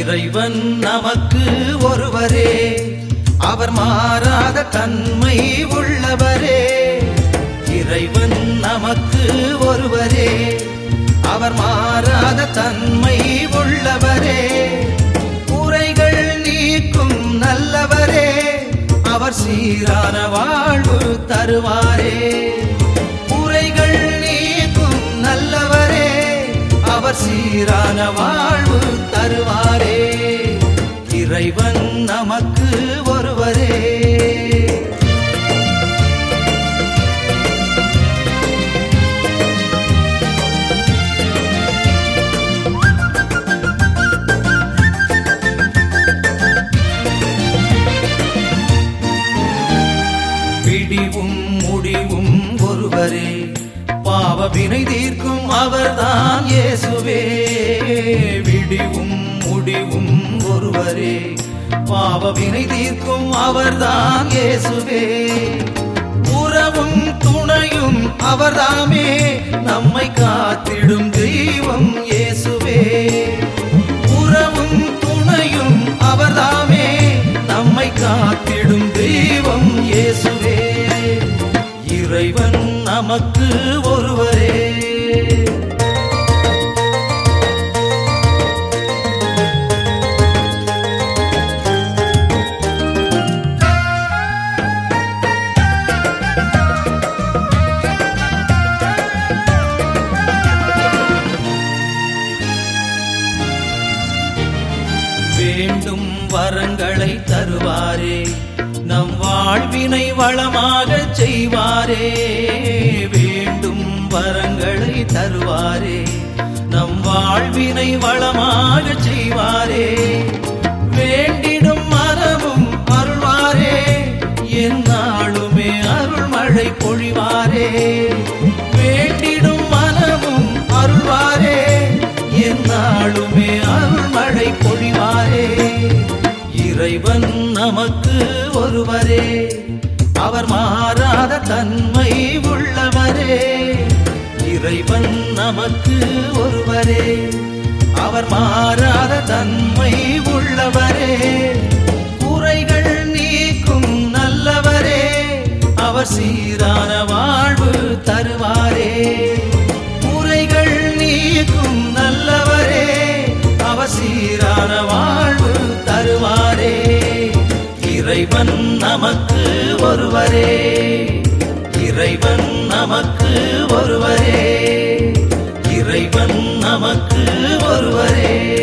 இறைவன் நமக்கு ஒருவரே அவர் மாறாத தன்மை உள்ளவரே இறைவன் நமக்கு ஒருவரே அவர் மாறாத தன்மை உள்ளவரே குறைகள் நீக்கும் நல்லவரே அவர் சீரான வாழ்வு தருவாரே குறைகள் நீக்கும் நல்லவரே அவர் சீரான வாழ்வு தருவாரே இறைவன் நமக்கு ஒருவரே பிடிவும் முடிவும் ஒருவரே பாவ வினை தீர்க்கும் அவர்தான் இயேசுவே விடிவும் முடிவும் ஒருவரே பாவ வினை தீர்க்கும் அவர்தான் இயேசுவே உறவும் துணையும் அவர்தாமே நம்மை காத்திடும் தெய்வம் இயேசுவே உறவும் துணையும் அவர்தாமே நம்மை காத்திடும் தெய்வம் இயேசுவே இறைவன் நமக்கு ஒருவரே வேண்டும் வரங்களை தருவாரே நம் வாழ்வினை வளமாக செய்வாரே வேண்டும் வரங்களை தருவாரே நம் வாழ்வினை வளமாக செய்வாரே வேண்டிடும் மனமும் அருள்வாரே எந்நாளுமே அருள்மழை பொழிவாரே வேண்டிடும் மனமும் அருள்வாரே எந்நாளுமே அருள்மழை பொழிவாரே இறைவன் நமக்கு ஒருவரே அவர் மாறாத தன்மை உள்ளவரே இறைவன் நமக்கு ஒருவரே அவர் மாறாத தன்மை உள்ளவரே குறைகள் நீக்கும் நல்லவரே அவர் சீரான வாழ்வு தருவாரே குறைகள் நீக்கும் நல்லவரே அவர் சீரான வாழ்வு தருவாரே இறைவன் நமக்கு ஒருவரே இறைவன் நமக்கு ஒருவரே இறைவன் நமக்கு ஒருவரே